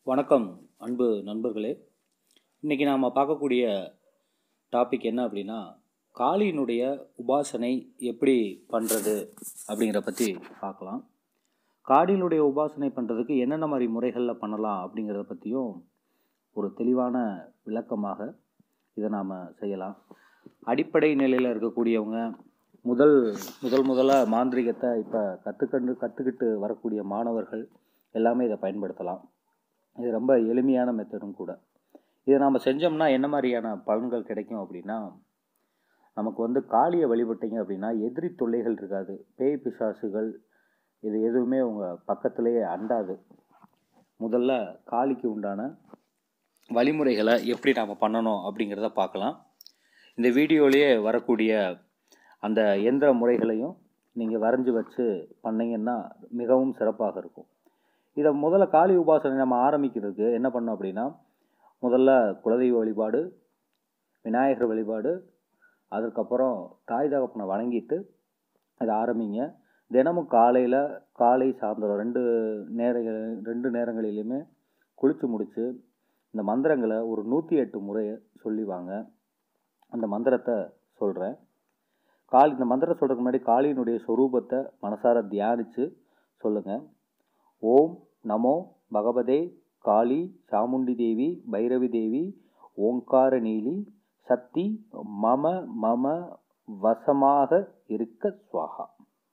வணக்கம் அன்பு நண்பர்களே இன்றைக்கி நாம் பார்க்கக்கூடிய டாபிக் என்ன அப்படின்னா காளியினுடைய உபாசனை எப்படி பண்ணுறது அப்படிங்கிற பற்றி பார்க்கலாம் காளியினுடைய உபாசனை பண்ணுறதுக்கு என்னென்ன மாதிரி முறைகளில் பண்ணலாம் அப்படிங்கிறத பற்றியும் ஒரு தெளிவான விளக்கமாக இதை நாம் செய்யலாம் அடிப்படை நிலையில் இருக்கக்கூடியவங்க முதல் முதல் முதலாக மாந்திரிகத்தை இப்போ கற்றுக்கண்டு கற்றுக்கிட்டு வரக்கூடிய மாணவர்கள் எல்லாமே இதை பயன்படுத்தலாம் இது ரொம்ப எளிமையான மெத்தடும் கூட இதை நாம் செஞ்சோம்னா என்ன மாதிரியான பலன்கள் கிடைக்கும் அப்படின்னா நமக்கு வந்து காளியை வழிபட்டீங்க அப்படின்னா எதிரி தொல்லைகள் இருக்காது பேய் பிசாசுகள் இது எதுவுமே உங்கள் பக்கத்திலேயே அண்டாது முதல்ல காளிக்கு உண்டான வழிமுறைகளை எப்படி நாம் பண்ணணும் அப்படிங்கிறத பார்க்கலாம் இந்த வீடியோலேயே வரக்கூடிய அந்த எந்திர முறைகளையும் நீங்கள் வரைஞ்சி வச்சு பண்ணிங்கன்னா மிகவும் சிறப்பாக இருக்கும் இதை முதல்ல காளி உபாசனை நம்ம ஆரம்பிக்கிறதுக்கு என்ன பண்ணோம் அப்படின்னா முதல்ல குலதெய்வ வழிபாடு விநாயகர் வழிபாடு அதுக்கப்புறம் தாய் தகப்பனை வணங்கிட்டு அதை ஆரம்பிங்க தினமும் காலையில் காலை சாயந்தரம் ரெண்டு நேர ரெண்டு நேரங்களிலுமே குளித்து முடித்து இந்த மந்திரங்களை ஒரு நூற்றி எட்டு முறை சொல்லி வாங்க அந்த மந்திரத்தை சொல்கிறேன் காளி இந்த மந்திரம் சொல்கிறதுக்கு முன்னாடி காளியினுடைய சொரூபத்தை மனசார தியானித்து சொல்லுங்கள் ஓம் நமோ பகவதே காளி சாமுண்டி தேவி பைரவி தேவி ஓங்கார நீலி சக்தி மம மம வசமாக இருக்க சுவாகா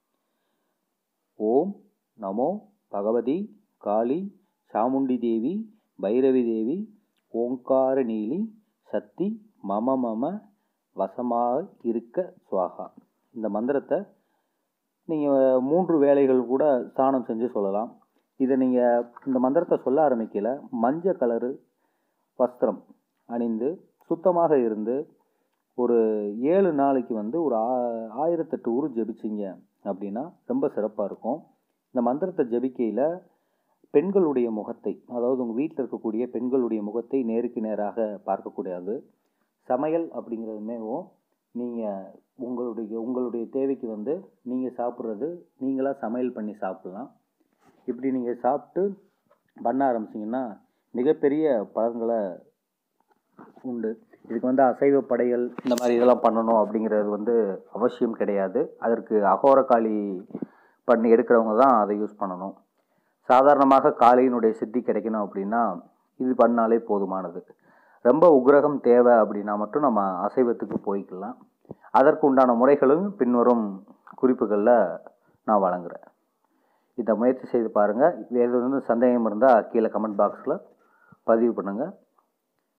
ஓம் நமோ பகவதி காளி சாமுண்டி தேவி பைரவி தேவி ஓங்கார நீலி சக்தி மம மம வசமாக இருக்க சுவாகா இந்த மந்திரத்தை நீங்கள் மூன்று வேலைகள் கூட ஸ்தானம் செஞ்சு சொல்லலாம் இதை நீங்கள் இந்த மந்திரத்தை சொல்ல ஆரம்பிக்கல மஞ்சள் கலரு வஸ்திரம் அணிந்து சுத்தமாக இருந்து ஒரு ஏழு நாளைக்கு வந்து ஒரு ஆ ஆயிரத்தெட்டு ஊர் ஜெபிச்சிங்க அப்படின்னா ரொம்ப சிறப்பாக இருக்கும் இந்த மந்திரத்தை ஜெபிக்கையில் பெண்களுடைய முகத்தை அதாவது உங்கள் வீட்டில் இருக்கக்கூடிய பெண்களுடைய முகத்தை நேருக்கு நேராக பார்க்கக்கூடாது சமையல் அப்படிங்கிறதுமேவும் நீங்கள் உங்களுடைய உங்களுடைய தேவைக்கு வந்து நீங்கள் சாப்பிட்றது நீங்களாக சமையல் பண்ணி சாப்பிட்லாம் இப்படி நீங்கள் சாப்பிட்டு பண்ண ஆரம்பிச்சிங்கன்னா மிகப்பெரிய பலன்களை உண்டு இதுக்கு வந்து அசைவ படைகள் இந்த மாதிரி இதெல்லாம் பண்ணணும் அப்படிங்கிறது வந்து அவசியம் கிடையாது அதற்கு அகோரக்காளி பண்ணி எடுக்கிறவங்க தான் அதை யூஸ் பண்ணணும் சாதாரணமாக காளியினுடைய சித்தி கிடைக்கணும் அப்படின்னா இது பண்ணாலே போதுமானது ரொம்ப உக்ரகம் தேவை அப்படின்னா மட்டும் நம்ம அசைவத்துக்கு போய்க்கலாம் அதற்கு உண்டான முறைகளும் பின்வரும் குறிப்புகளில் நான் வழங்குகிறேன் இதை முயற்சி செய்து பாருங்கள் வேறு எதுவும் சந்தேகம் இருந்தால் கீழே கமெண்ட் பாக்ஸில் பதிவு பண்ணுங்கள்